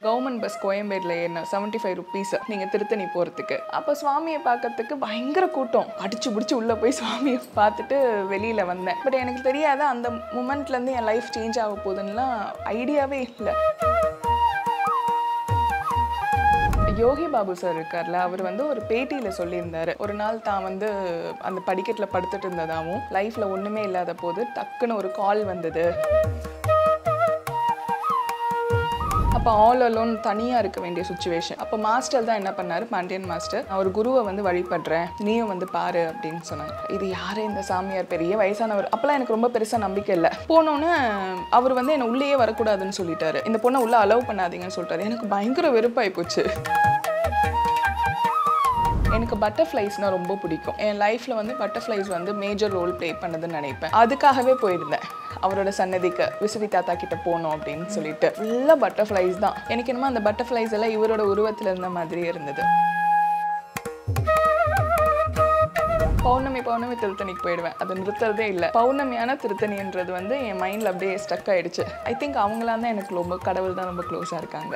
Government bus கோயம்பேடில் ஏறின seventy five rupees நீங்கள் திருத்தணி போகிறதுக்கு அப்போ சுவாமியை பார்க்கறதுக்கு பயங்கர கூட்டம் அடிச்சு பிடிச்சி உள்ளே போய் சுவாமியை பார்த்துட்டு வெளியில் வந்தேன் பட் எனக்கு தெரியாத அந்த மூமெண்ட்லேருந்து என் லைஃப் சேஞ்ச் ஆக போகுதுன்னுலாம் ஐடியாவே இல்லை யோகி பாபு சார் இருக்கார்ல அவர் வந்து ஒரு பேட்டியில் சொல்லியிருந்தாரு ஒரு நாள் தான் வந்து அந்த படிக்கட்டில் படுத்துட்டு இருந்ததாகவும் லைஃப்பில் ஒன்றுமே இல்லாத போது டக்குன்னு ஒரு கால் வந்தது அப்போ ஆல் அலோன் தனியாக இருக்க வேண்டிய சுச்சுவேஷன் அப்போ மாஸ்டர் தான் என்ன பண்ணார் பாண்டியன் மாஸ்டர் நான் ஒரு குருவை வந்து வழிபடுறேன் நீயும் வந்து பாரு அப்படின்னு சொன்னாங்க இது யாரு இந்த சாமியார் பெரிய வயசானவர் அப்போலாம் எனக்கு ரொம்ப பெருசாக நம்பிக்கை இல்லை போனோன்னே அவர் வந்து என்னை உள்ளேயே வரக்கூடாதுன்னு சொல்லிட்டாரு இந்த பொண்ணை உள்ளே அலோவ் பண்ணாதீங்கன்னு சொல்லிட்டாரு எனக்கு பயங்கர வெறுப்பாகி போச்சு எனக்கு பட்டர்ஃப்ளைஸ்னால் ரொம்ப பிடிக்கும் என் லைஃப்பில் வந்து பட்டர்ஃப்ளைஸ் வந்து மேஜர் ரோல் ப்ளே பண்ணதுன்னு நினைப்பேன் அதுக்காகவே போயிருந்தேன் அவரோட சன்னதிக்கு விசுவி தாத்தா கிட்ட போனோம் அப்படின்னு சொல்லிட்டு ஃபுல்லாக பட்டர்ஃப்ளைஸ் தான் எனக்கு என்னமோ அந்த பட்டர்ஃப்ளைஸ் எல்லாம் இவரோட உருவத்தில் இருந்த மாதிரியே இருந்தது பௌர்ணமி பௌர்ணமி திருத்தணிக்கு போயிடுவேன் அது நிறுத்துறதே இல்லை பௌர்ணமியான திருத்தணின்றது வந்து என் மைண்டில் அப்படியே ஸ்டக் ஆயிடுச்சு ஐ திங்க் அவங்களாம் தான் எனக்கு ரொம்ப கடவுள் தான் ரொம்ப க்ளோஸாக இருக்காங்க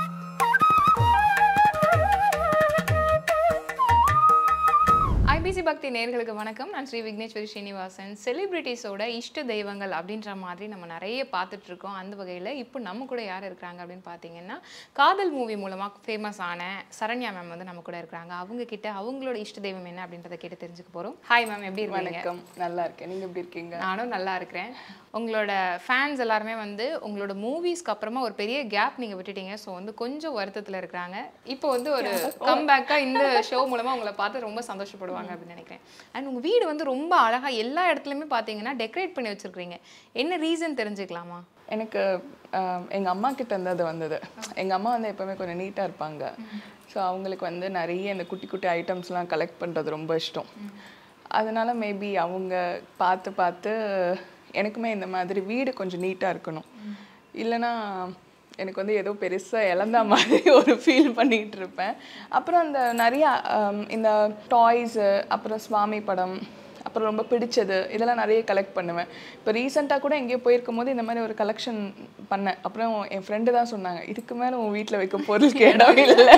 ஐபிசி பக்தி நேர்களுக்கு வணக்கம் நான் ஸ்ரீ விக்னேஸ்வரி ஸ்ரீனிவாசன் செலிபிரிட்டிஸோட இஷ்ட தெய்வங்கள் அப்படின்ற மாதிரி நம்ம நிறைய பார்த்துட்டு இருக்கோம் அந்த வகையில் இப்போ நம்ம கூட யார் இருக்கிறாங்க அப்படின்னு பார்த்தீங்கன்னா காதல் மூவி மூலமாக ஃபேமஸ் ஆன சரண்யா மேம் வந்து நம்ம கூட இருக்கிறாங்க அவங்க கிட்ட அவங்களோட இஷ்ட தெய்வம் என்ன அப்படின்றத கேட்டு தெரிஞ்சுக்க போகிறோம் ஹாய் மேம் எப்படி இருக்கீங்க வணக்கம் நல்லா இருக்கேன் நீங்கள் எப்படி இருக்கீங்க நானும் நல்லா இருக்கிறேன் உங்களோட ஃபேன்ஸ் எல்லாருமே வந்து உங்களோட மூவிஸ்க்கு அப்புறமா ஒரு பெரிய கேப் நீங்கள் விட்டுட்டீங்க ஸோ வந்து கொஞ்சம் வருத்தத்தில் இருக்கிறாங்க இப்போ வந்து ஒரு கம்பேக்காக இந்த ஷோ மூலமாக உங்களை பார்த்து ரொம்ப சந்தோஷப்படுவாங்க அப்படின்னு நினைக்கிறேன் அண்ட் உங்கள் வீடு வந்து ரொம்ப அழகாக எல்லா இடத்துலையுமே பார்த்தீங்கன்னா டெக்கரேட் பண்ணி வச்சுருக்கீங்க என்ன ரீசன் தெரிஞ்சுக்கலாமா எனக்கு எங்கள் அம்மா கிட்ட இருந்து அது வந்தது எங்கள் அம்மா வந்து எப்போவுமே கொஞ்சம் நீட்டாக இருப்பாங்க ஸோ அவங்களுக்கு வந்து நிறைய இந்த குட்டி குட்டி ஐட்டம்ஸ்லாம் கலெக்ட் பண்ணுறது ரொம்ப இஷ்டம் அதனால மேபி அவங்க பார்த்து பார்த்து எனக்குமே இந்த மாதிரி வீடு கொஞ்சம் நீட்டாக இருக்கணும் இல்லைன்னா எனக்கு வந்து ஏதோ பெருசாக இழந்த மாதிரி ஒரு ஃபீல் பண்ணிகிட்டு இருப்பேன் அப்புறம் அந்த நிறைய ஆம், இந்த டாய்ஸு அப்புறம் சுவாமி படம் அப்புறம் ரொம்ப பிடிச்சது இதெல்லாம் நிறைய கலெக்ட் பண்ணுவேன் இப்போ ரீசெண்டாக கூட எங்கேயோ போயிருக்கும் போது இந்த மாதிரி ஒரு கலெக்ஷன் பண்ணேன் அப்புறம் என் ஃப்ரெண்டு தான் சொன்னாங்க இதுக்கு மேலே உன் வீட்டில் வைக்க பொருளுக்கு இடம் இல்லை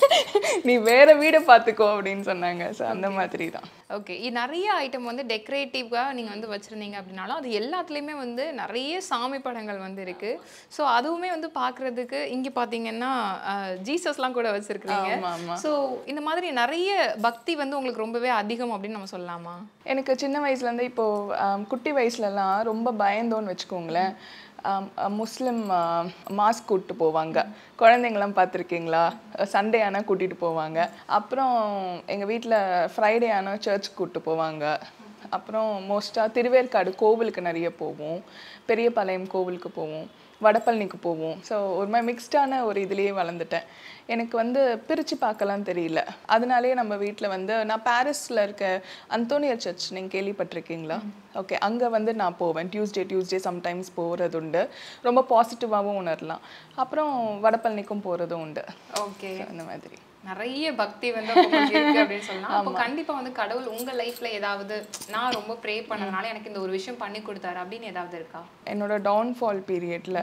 நீ வேற வீடை பார்த்துக்கோ அப்படின்னு சொன்னாங்க ஸோ அந்த மாதிரி தான் ஓகே நிறைய ஐட்டம் வந்து டெக்கரேட்டிவாக நீங்கள் வந்து வச்சுருந்தீங்க அப்படின்னாலும் அது எல்லாத்துலேயுமே வந்து நிறைய சாமி படங்கள் வந்து இருக்குது ஸோ அதுவுமே வந்து பார்க்குறதுக்கு இங்கே பார்த்தீங்கன்னா அஹ், ஜீசஸ்லாம் கூட வச்சுருக்கிறீங்க ஆமா, ஆமா. ஸோ இந்த மாதிரி நிறைய பக்தி வந்து உங்களுக்கு ரொம்பவே அதிகம் அப்படின்னு நம்ம சொல்லலாமா எனக்கு சின்ன வயசுலேருந்து இப்போது ஆம், குட்டி வயசுலலாம் ரொம்ப பயந்தோன்னு வச்சுக்கோங்களேன் ஆம், அ, முஸ்லிம் மாஸ்க் கூப்பிட்டு போவாங்க குழந்தைங்களாம் பார்த்துருக்கீங்களா சண்டே ஆனால் கூட்டிகிட்டு போவாங்க அப்புறம் எங்கள் வீட்டில் ஃப்ரைடே ஆனால் சர்ச் கூப்பிட்டு போவாங்க அப்புறம் மோஸ்ட்டாக திருவேற்காடு கோவிலுக்கு நிறைய போவோம் பெரியபாளையம் கோவிலுக்கு போவோம் வடபழனிக்கு போவோம் ஸோ ஒரு மாதிரி மிக்ஸ்டான ஒரு இதுலேயே வளர்ந்துட்டேன் எனக்கு வந்து பிரித்து பார்க்கலாம் தெரியல அதனாலேயே நம்ம வீட்டில் வந்து நான் பாரிஸில் இருக்க அந்தோனியர் சர்ச் நீங்கள் கேள்விப்பட்டிருக்கீங்களா ஓகே அங்கே வந்து நான் போவேன் டியூஸ்டே டியூஸ்டே சம்டைம்ஸ் போகிறது உண்டு ரொம்ப பாசிட்டிவாகவும் உணரலாம் அப்புறம் வடபழனிக்கும் போகிறதும் உண்டு ஓகே So, அந்த மாதிரி நிறைய பக்தி வந்து அப்போ கொஞ்சம் இருக்கு அப்படின்னு சொல்லலாம் அப்போ கண்டிப்பா வந்து கடவுள் உங்க லைஃப்ல ஏதாவது நான் ரொம்ப ப்ரே பண்ணதுனால எனக்கு இந்த ஒரு விஷயம் பண்ணி கொடுத்தாரு அப்படின்னு ஏதாவது இருக்கா என்னோட டவுன்ஃபால் பீரியடில்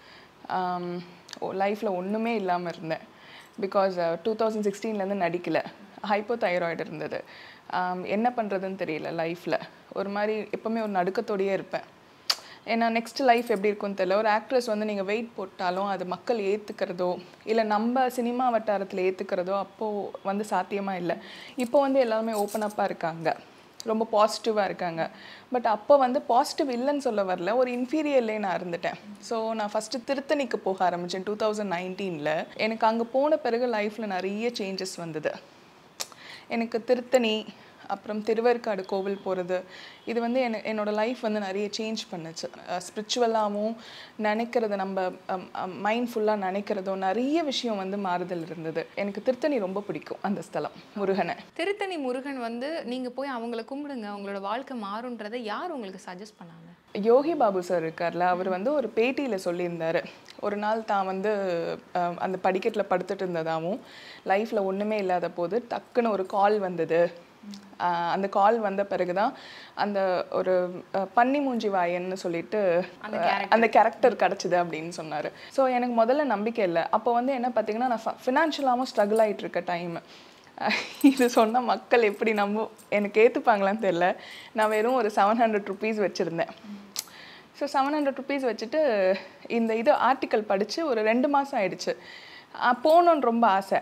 லைஃப்பில் ஒன்றுமே இல்லாமல் இருந்தேன் பிகாஸ் டூ தௌசண்ட் சிக்ஸ்டீன்லேருந்து நடிக்கலை ஹைப்போ தைராய்டு இருந்தது Um, என்ன பண்ணுறதுன்னு தெரியல லைஃப்பில் ஒரு மாதிரி எப்போவுமே ஒரு நடுக்கத்தோடையே இருப்பேன் ஏன்னா நெக்ஸ்ட் லைஃப் எப்படி இருக்கும்னு தெரியல ஒரு ஆக்ட்ரஸ் வந்து நீங்கள் வெயிட் போட்டாலும் அது மக்கள் ஏற்றுக்கிறதோ இல்லை நம்ம சினிமா வட்டாரத்தில் ஏற்றுக்கிறதோ அப்போது வந்து சாத்தியமாக இல்லை இப்போ வந்து எல்லாருமே ஓப்பன் அப்பாக இருக்காங்க ரொம்ப பாசிட்டிவாக இருக்காங்க பட் அப்போ வந்து பாசிட்டிவ் இல்லைன்னு சொல்ல வரல ஒரு இன்ஃபீரியர்லேயே நான் இருந்துட்டேன் ஸோ நான் ஃபஸ்ட்டு திருத்தணிக்கு போக ஆரம்பித்தேன் டூ தௌசண்ட் நைன்டீனில் எனக்கு அங்கே போன பிறகு லைஃப்பில் நிறைய சேஞ்சஸ் வந்தது எனக்கு திருத்தணி அப்புறம் திருவேற்காடு கோவில் போகிறது இது வந்து என என்னோட லைஃப் வந்து நிறைய சேஞ்ச் பண்ணுச்சு ஸ்பிரிச்சுவலாகவும் நினைக்கிறது நம்ம மைண்ட் ஃபுல்லாக நினைக்கிறதோ நிறைய விஷயம் வந்து மாறுதல் இருந்தது எனக்கு திருத்தணி ரொம்ப பிடிக்கும் அந்த ஸ்தலம் முருகனை திருத்தணி முருகன் வந்து நீங்க போய் அவங்கள கும்பிடுங்க உங்களோட வாழ்க்கை மாறுன்றதை யார் உங்களுக்கு சஜஸ்ட் பண்ணாங்க யோகி பாபு சார் இருக்கார்ல அவர் வந்து ஒரு பேட்டியில் சொல்லியிருந்தாரு ஒரு நாள் தான் வந்து அஹ், அந்த படிக்கட்டில் படுத்துட்டு இருந்ததாகவும் லைஃப்பில் ஒன்றுமே இல்லாத போது டக்குன்னு ஒரு கால் வந்தது ஆஹ் அந்த கால் வந்த பிறகு தான் அந்த ஒரு அஹ், பன்னி மூஞ்சி வாயன்னு சொல்லிட்டு அஹ், அந்த கேரக்டர் கிடச்சிது அப்படின்னு சொன்னார் ஸோ எனக்கு முதல்ல நம்பிக்கை இல்லை அப்போ வந்து என்ன பார்த்தீங்கன்னா நான் ஃபினான்ஷியலாகவும் ஸ்ட்ரகிள் ஆகிட்டு இருக்க டைம் இது சொன்ன மக்கள் எப்படி நம்ப எனக்கு ஏற்றுப்பாங்களான்னு தெரில நான் வெறும் ஒரு செவன் ஹண்ட்ரட் ருபீஸ் வச்சுருந்தேன் ஸோ செவன் ஹண்ட்ரட் ருபீஸ் வச்சுட்டு இந்த இது ஆர்டிக்கல் படித்து ஒரு ரெண்டு மாதம் ஆயிடுச்சு ஆஹ் போகணுன்னு ரொம்ப ஆசை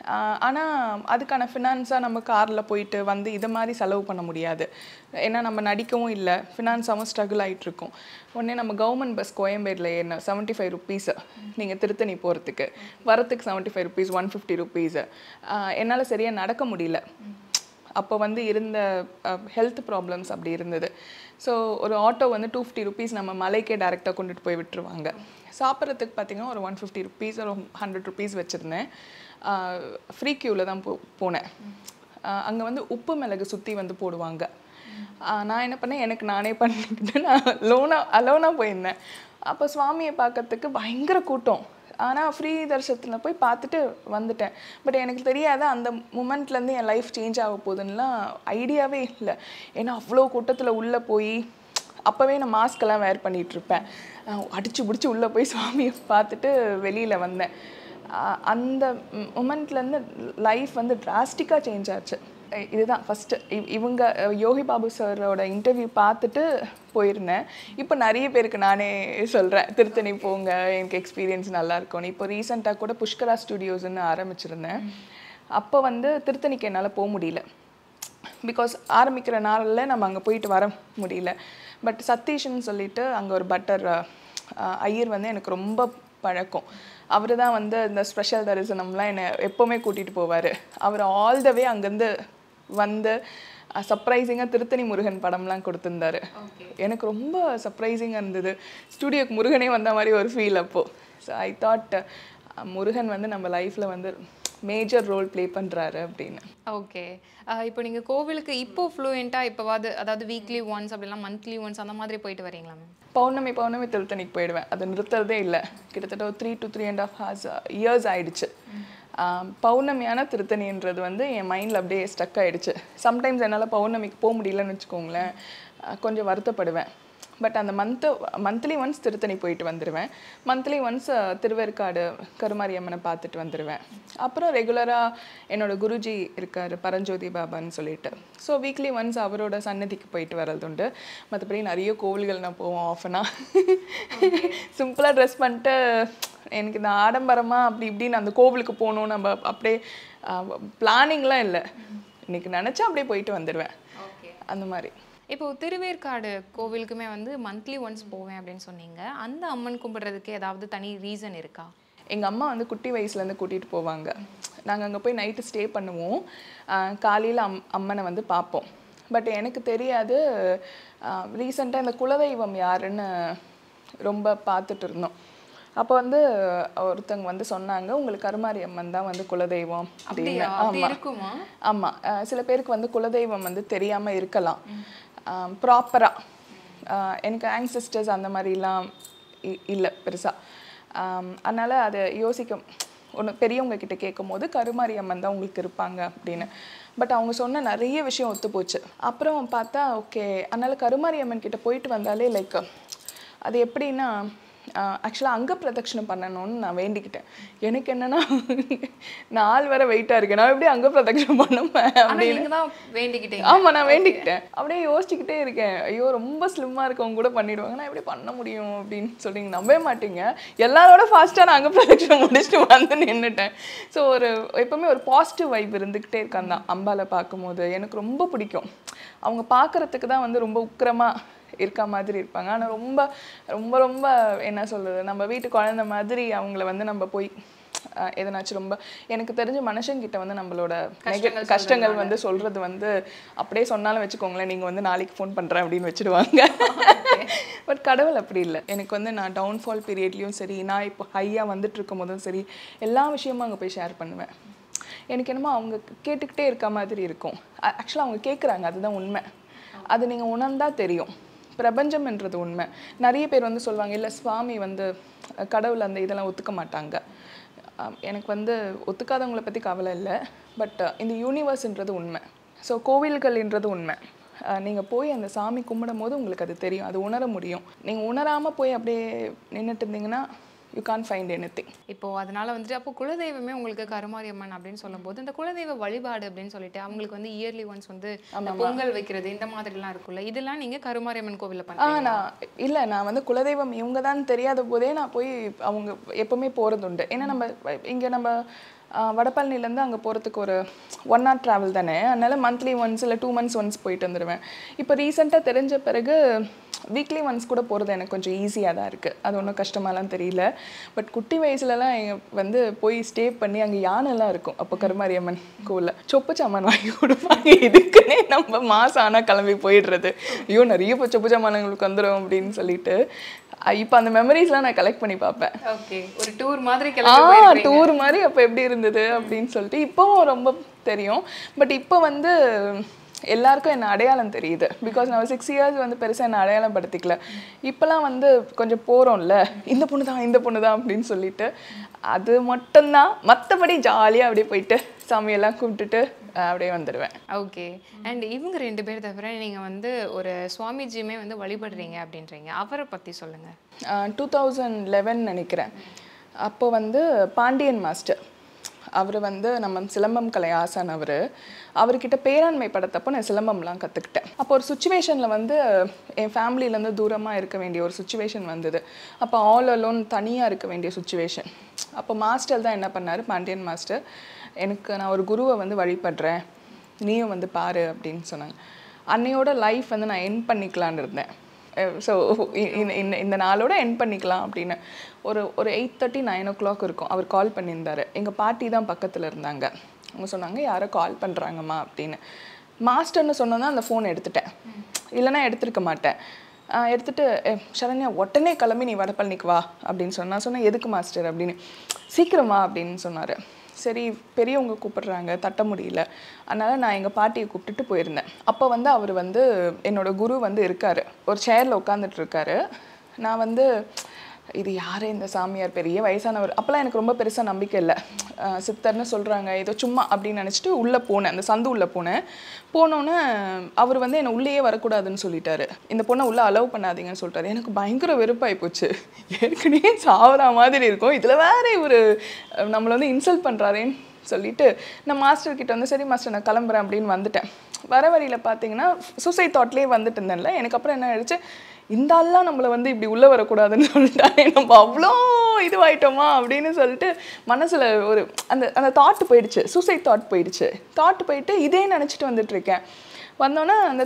ஆனால் அதுக்கான ஃபினான்ஸாக நம்ம காரில் போயிட்டு வந்து இதை மாதிரி செலவு பண்ண முடியாது ஏன்னா நம்ம நடிக்கவும் இல்லை ஃபினான்ஸாகவும் ஸ்ட்ரகிள் ஆகிட்ருக்கோம் உடனே நம்ம கவர்மெண்ட் பஸ் கோயம்பேடில் ஏறின செவன்ட்டி ஃபைவ் ருப்பீஸு நீங்கள் திருத்தணி போகிறதுக்கு வரத்துக்கு seventy five rupees one fifty rupees என்னால் சரியாக நடக்க முடியல அப்போ வந்து இருந்த ஹெல்த் ப்ராப்ளம்ஸ் அப்படி இருந்தது ஸோ ஒரு ஆட்டோ வந்து டூ ஃபிஃப்டி ருபீஸ் நம்ம மலைக்கே டேரெக்டாக கொண்டுட்டு போய் விட்டுருவாங்க சாப்பிட்றதுக்கு பார்த்தீங்கன்னா ஒரு ஒன் ஃபிஃப்டி ருபீஸ் ஒரு ஹண்ட்ரட் ருபீஸ் வச்சுருந்தேன் ஃப்ரீ க்யூவில் தான் போ போனேன் அங்கே வந்து உப்பு மிளகு சுற்றி வந்து போடுவாங்க ஆஹ் நான் என்ன பண்ணேன் எனக்கு நானே பண்ணிக்கிட்டு நான் லோனாக அலோனாக போயிருந்தேன் அப்போ சுவாமியை பார்க்கறதுக்கு பயங்கர கூட்டம் ஆனால் ஃப்ரீ தரிசனத்தில் போய் பார்த்துட்டு வந்துட்டேன் பட் எனக்கு தெரியாத அந்த மூமெண்ட்லேருந்து என் லைஃப் சேஞ்ச் ஆக போகுதுன்னுலாம் ஐடியாவே இல்லை ஏன்னா அவ்வளோ கூட்டத்தில் உள்ளே போய் அப்போவே நான் மாஸ்க்கெல்லாம் வேர் பண்ணிகிட்ருப்பேன் அடிச்சு பிடிச்சி உள்ளே போய் சுவாமியை பார்த்துட்டு வெளியில் வந்தேன் அஹ் அந்த மூமெண்ட்லேருந்து லைஃப் வந்து டிராஸ்டிக்காக சேஞ்ச் ஆச்சு அஹ் இதுதான் ஃபஸ்ட்டு இவங்க அஹ் யோகி பாபு சாரோட இன்டர்வியூ பார்த்துட்டு போயிருந்தேன் இப்போ நிறைய பேருக்கு நானே சொல்கிறேன் திருத்தணி போங்க எனக்கு எக்ஸ்பீரியன்ஸ் நல்லா இருக்கும்னு இப்போ ரீசெண்டாக கூட புஷ்கரா ஸ்டுடியோஸ்ன்னு ஆரம்பிச்சிருந்தேன் அப்போ வந்து திருத்தணிக்கு என்னால் போக முடியல பிகாஸ் ஆரம்பிக்கிற நாளில் நம்ம அங்கே போயிட்டு வர முடியல பட் சதீஷ்னு சொல்லிட்டு அங்கே ஒரு பட்டர் ஐயர் வந்து எனக்கு ரொம்ப பழக்கம் அவர் தான் வந்து இந்த ஸ்பெஷல் தரிசனம்லாம் என்னை எப்போவுமே கூட்டிகிட்டு போவார் அவர் ஆல் த வே அங்கேருந்து வந்து சர்ப்ரைசிங்காக திருத்தணி முருகன் படம்லாம் கொடுத்துருந்தாரு எனக்கு ரொம்ப சர்ப்ரைசிங்காக இருந்தது ஸ்டூடியோக்கு முருகனே வந்த மாதிரி ஒரு ஃபீல் அப்போது ஸோ ஐ தாட் முருகன் வந்து நம்ம லைஃப்பில் வந்து மேஜர் ரோல் ப்ளே பண்ணுறாரு அப்படின்னு ஓகே இப்போ நீங்கள் கோவிலுக்கு இப்போ ஃப்ளூயண்ட்டாக இப்போவாது அதாவது வீக்லி ஒன்ஸ் அப்படிலாம் மந்த்லி ஒன்ஸ் அந்த மாதிரி போயிட்டு வரீங்களா மேம் பௌர்ணமி பௌர்ணமி திருத்தணிக்கு போயிடுவேன் அது நிறுத்துறதே இல்லை கிட்டத்தட்ட ஒரு three to three and half hours years ஆயிடுச்சு ஆம், பௌர்ணமியான திருத்தணின்றது வந்து என் மைண்டில் அப்படியே ஸ்டக் ஆயிடுச்சு சம்டைம்ஸ் என்னால் பௌர்ணமிக்கு போக முடியலன்னு வச்சுக்கோங்களேன் அஹ், கொஞ்சம் வருத்தப்படுவேன் பட் அந்த மந்த்து மந்த்லி ஒன்ஸ் திருத்தணி போயிட்டு வந்துடுவேன் மந்த்லி ஒன்ஸ் திருவேற்காடு கருமாரியம்மனை பார்த்துட்டு வந்துடுவேன் அப்புறம் ரெகுலராக என்னோட குருஜி இருக்கார் பரஞ்சோதி பாபான்னு சொல்லிட்டு ஸோ வீக்லி ஒன்ஸ் அவரோட சன்னதிக்கு போயிட்டு வர்றது உண்டு மற்றபடி நிறைய கோவில்கள் நான் போவோம் ஆஃபனாக சிம்பிளாக ட்ரெஸ் பண்ணிட்டு எனக்கு இந்த ஆடம்பரமாக அப்படி இப்படின்னு அந்த கோவிலுக்கு போகணும் நம்ம அப்படியே பிளானிங்லாம் இல்லை இன்னைக்கு நினச்சா அப்படியே போயிட்டு வந்துடுவேன் ஓகே அந்த மாதிரி இப்போ திருவேற்காடு கோவிலுக்குமே வந்து மந்த்லி ஒன்ஸ் போவேன் அப்படின்னு சொன்னீங்க அந்த அம்மன் கும்பிடுறதுக்கு ஏதாவது தனி ரீசன் இருக்கா எங்கள் அம்மா வந்து குட்டி வயசுலேருந்து கூட்டிகிட்டு போவாங்க நாங்கள் அங்கே போய் நைட்டு ஸ்டே பண்ணுவோம் காலையில் அம் அம்மனை வந்து பார்ப்போம் பட் எனக்கு தெரியாது ரீசெண்டாக இந்த குலதெய்வம் யாருன்னு ரொம்ப பார்த்துட்டு இருந்தோம் அப்போ வந்து ஒருத்தங்க வந்து சொன்னாங்க உங்களுக்கு கருமாரி அம்மன் தான் வந்து குலதெய்வம் அப்படின்னு அப்படியா அப்படி ஆமாம் இருக்குமா ஆமாம் சில பேருக்கு வந்து குலதெய்வம் வந்து தெரியாமல் இருக்கலாம் ப்ராப்பராக எனக்கு ஆங்சிஸ்டர்ஸ் அந்த மாதிரிலாம் இல்லை பெருசாக அதனால் அதை யோசிக்க ஒன்று பெரியவங்க கிட்ட கேட்கும் போது கருமாரி அம்மன் தான் உங்களுக்கு இருப்பாங்க அப்படின்னு பட் அவங்க சொன்ன நிறைய விஷயம் ஒத்து போச்சு அப்புறம் பார்த்தா ஓகே அதனால் கருமாரி அம்மன் கிட்ட போயிட்டு வந்தாலே லைக் அது எப்படின்னா ஆக்சுவலாக அங்க பிரதட்சணம் பண்ணணும்னு நான் வேண்டிக்கிட்டேன் எனக்கு என்னன்னா நாள் வர வெயிட்டாக இருக்கு நான் எப்படி அங்க பிரதட்சணம் பண்ணுவேன் ஆனா அப்படின்னு நீங்க தான் வேண்டிக்கிட்டீங்க ஆமா நான் வேண்டிக்கிட்டேன் அப்படியே யோசிச்சுக்கிட்டே இருக்கேன் ஐயோ ரொம்ப ஸ்லிம்மா இருக்கவங்க கூட பண்ணிடுவாங்க நான் எப்படி பண்ண முடியும் அப்படின்னு சொல்லி நீங்க நம்பவே மாட்டீங்க எல்லாரோட ஃபாஸ்ட்டாக நான் அங்கே ப்ரொடக்ஷன் முடிச்சுட்டு வந்து நின்றுட்டேன் ஸோ ஒரு எப்பவுமே ஒரு பாசிட்டிவ் வைப் இருந்துக்கிட்டே இருக்கான் தான் அம்பால பார்க்கும்போது எனக்கு ரொம்ப பிடிக்கும் அவங்க பார்க்கறதுக்கு தான் வந்து ரொம்ப உக்கிரமா இருக்க மாதிரி இருப்பாங்க ஆனால் ரொம்ப ரொம்ப ரொம்ப என்ன சொல்றது நம்ம வீட்டு குழந்தை மாதிரி அவங்கள வந்து நம்ம போய் அஹ், எதனாச்சும் ரொம்ப எனக்கு தெரிஞ்ச மனுஷங்கிட்ட வந்து நம்மளோட நெக- கஷ்டங்கள் வந்து சொல்றது வந்து அப்படியே சொன்னாலும் வச்சுக்கோங்களேன் நீங்க வந்து நாளைக்கு ஃபோன் பண்றேன் அப்படின்னு வச்சுடுவாங்க பட் கடவுள் அப்படி இல்லை எனக்கு வந்து நான் டவுன்ஃபால் பீரியட்லயும் சரி நான் இப்போ ஹையா வந்துட்டு இருக்கும் போதும் சரி எல்லா விஷயமும் அங்கே போய் ஷேர் பண்ணுவேன் எனக்கு என்னமோ அவங்க கேட்டுக்கிட்டே இருக்க மாதிரி இருக்கும் ஆக்சுவலாக அவங்க கேட்குறாங்க அதுதான் உண்மை அது நீங்கள் உணர்ந்தா தெரியும் பிரபஞ்சம்ன்றது உண்மை நிறைய பேர் வந்து சொல்லுவாங்க இல்லை சுவாமி வந்து அஹ், கடவுள் அந்த இதெல்லாம் ஒத்துக்க மாட்டாங்க அஹ், எனக்கு வந்து ஒத்துக்காதவங்கள பற்றி கவலை இல்லை பட் இந்த யூனிவர்ஸ்ன்றது உண்மை ஸோ கோவில்கள்ன்றது உண்மை நீங்கள் போய் அந்த சாமி கும்பிடும் போது உங்களுக்கு அது தெரியும் அது உணர முடியும் நீங்கள் உணராமல் போய் அப்படியே நின்றுட்டு இருந்தீங்கன்னா you can find anything இப்போ அதனால வந்துட்டு அப்போ குலதெய்வமே உங்களுக்கு கருமாரியம்மன் அப்படின்னு சொல்லும்போது இந்த குலதெய்வ வழிபாடு அப்படின்னு சொல்லிட்டு அவங்களுக்கு வந்து இயர்லி ஒன்ஸ் வந்து இந்த பொங்கல் வைக்கிறது இந்த மாதிரிலாம் இருக்குல்ல இதெல்லாம் நீங்க கருமாரியம்மன் கோவில்ல ஆ பண்ணுறீங்க நான் இல்லை நான் வந்து குலதெய்வம் இவங்க தான் தெரியாத போதே நான் போய் அவங்க எப்பவுமே போகிறது உண்டு ஏன்னா நம்ம இங்கே நம்ம ஆ, வடபழனிலேருந்து அங்கே போகிறதுக்கு ஒரு ஒன் ஹவர் ட்ராவல் தானே அதனால மந்த்லி ஒன்ஸ் இல்லை டூ மந்த்ஸ் ஒன்ஸ் போயிட்டு வந்துடுவேன் இப்போ ரீசெண்டாக தெரிஞ்ச பிறகு வீக்லி ஒன்ஸ் கூட போகிறது எனக்கு கொஞ்சம் ஈஸியாக தான் இருக்குது அது ஒன்றும் கஷ்டமாலாம் தெரியல பட் குட்டி வயசுலலாம் எங்க வந்து போய் ஸ்டே பண்ணி அங்கே யானைலாம் இருக்கும் அப்போ கருமாரியம்மன் கோவிலில் சொப்பு சாமான் வாங்கி கொடுப்பாங்க இதுக்குன்னே நம்ம மாதம் ஆனால் கிளம்பி போயிடுறது ஐயோ நிறைய இப்போ சொப்பு சாமான்களுக்கு வந்துடும் அப்படின்னு சொல்லிட்டு இப்போ அந்த மெமரிஸ்லாம் நான் கலெக்ட் பண்ணி பார்ப்பேன் ஓகே ஒரு டூர் மாதிரி ஆ கிளம்பி போயிருக்கீங்க. டூர் மாதிரி அப்போ எப்படி இருந்தது அப்படின்னு சொல்லிட்டு இப்போவும் ரொம்ப தெரியும் பட் இப்போ வந்து எல்லாருக்கும் என்ன அடையாளம் தெரியுது பிகாஸ் நான் சிக்ஸ் இயர்ஸ் வந்து பெருசாக என்ன அடையாளம் படுத்திக்கல இப்போலாம் வந்து கொஞ்சம் போகிறோம்ல இந்த பொண்ணு தான் இந்த பொண்ணு தான் அப்படின்னு சொல்லிட்டு அது மட்டும்தான் மற்றபடி ஜாலியாக அப்படியே போயிட்டு சாமியெல்லாம் கும்பிட்டுட்டு அஹ், அப்படியே வந்துடுவேன் ஓகே அண்ட் இவங்க ரெண்டு பேர் தவிர நீங்க வந்து ஒரு சுவாமிஜியுமே வந்து வழிபடுறீங்க அப்படின்றீங்க அவரை பத்தி சொல்லுங்க டூ தௌசண்ட் லெவன் நினைக்கிறேன் அப்போ வந்து பாண்டியன் மாஸ்டர் அவர் வந்து நம்ம சிலம்பம் கலை ஆசான் அவர் அவர்கிட்ட பேராண்மை படத்தப்போ நான் சிலம்பம்லாம் கற்றுக்கிட்டேன் அப்போ ஒரு சுச்சுவேஷனில் வந்து என் ஃபேமிலியிலேருந்து தூரமாக இருக்க வேண்டிய ஒரு சுச்சுவேஷன் வந்தது அப்போ ஆல் அலோன் தனியாக இருக்க வேண்டிய சுச்சுவேஷன் அப்போ மாஸ்டர் தான் என்ன பண்ணார் பாண்டியன் மாஸ்டர் எனக்கு நான் ஒரு குருவை வந்து வழிபடுறேன் நீயும் வந்து பாரு அப்படின்னு சொன்னாங்க அன்னையோட லைஃப் வந்து நான் என் பண்ணிக்கலான்னு இருந்தேன் ஸோ இந்த இந்த நாளோட என் பண்ணிக்கலாம் அப்படின்னு ஒரு ஒரு eight thirty nine o'clock இருக்கும் அவர் கால் பண்ணியிருந்தாரு எங்கள் பாட்டி தான் பக்கத்தில் இருந்தாங்க அவங்க சொன்னாங்க யாரோ கால் பண்ணுறாங்கம்மா அப்படின்னு மாஸ்டர்னு சொன்னோன்னா அந்த ஃபோன் எடுத்துட்டேன் இல்லைன்னா எடுத்திருக்க மாட்டேன் ஆஹ் எடுத்துட்டு "ஏ, சரண்யா உடனே கிளம்பி நீ வடபழனிக்கு வா அப்படின்னு சொன்னா நான் சொன்னேன் எதுக்கு மாஸ்டர் அப்படின்னு சீக்கிரமா அப்படின்னு சொன்னார் சரி பெரியவங்க கூப்பிடுறாங்க தட்ட முடியல அதனால நான் எங்கள் பாட்டியை கூப்பிட்டுட்டு போயிருந்தேன் அப்போ வந்து அவர் வந்து என்னோட குரு வந்து இருக்காரு ஒரு சேரில் உட்காந்துட்டு இருக்காரு நான் வந்து இது யார் இந்த சாமியார் பெரிய வயசானவர் அப்போல்லாம் எனக்கு ரொம்ப பெருசாக நம்பிக்கை இல்லை அஹ் சித்தர்னு சொல்கிறாங்க ஏதோ சும்மா அப்படின்னு நினச்சிட்டு உள்ளே போனேன் அந்த சந்து உள்ளே போனேன் போனோன்னே அவர் வந்து என்னை உள்ளேயே வரக்கூடாதுன்னு சொல்லிட்டாரு இந்த பொண்ணை உள்ளே அலோவ் பண்ணாதீங்கன்னு சொல்லிட்டாரு எனக்கு பயங்கர வெறுப்பாகி போச்சு ஏற்கனவே சாவரா மாதிரி இருக்கும் இதில் வேற இவர் நம்மளை வந்து இன்சல்ட் பண்ணுறாரேன்னு சொல்லிட்டு நான் மாஸ்டர் கிட்ட வந்து சரி மாஸ்டர் நான் கிளம்புறேன் அப்படின்னு வந்துட்டேன் வர வழியில் பார்த்தீங்கன்னா சூசைட் தாட்லேயே வந்துட்டு இருந்தேன்ல எனக்கு அப்புறம் என்ன ஆயிடுச்சு இந்த ஆள்லாம் நம்மளை வந்து இப்படி உள்ளே வரக்கூடாதுன்னு சொல்லிட்டாங்க நம்ம அவ்வளோ இதுவாயிட்டோமா அப்படின்னு சொல்லிட்டு மனசில் ஒரு அந்த அந்த தாட் போயிடுச்சு சூசைட் தாட் போயிடுச்சு தாட் போயிட்டு இதே நினச்சிட்டு வந்துட்டு இருக்கேன் வந்தோன்னே அந்த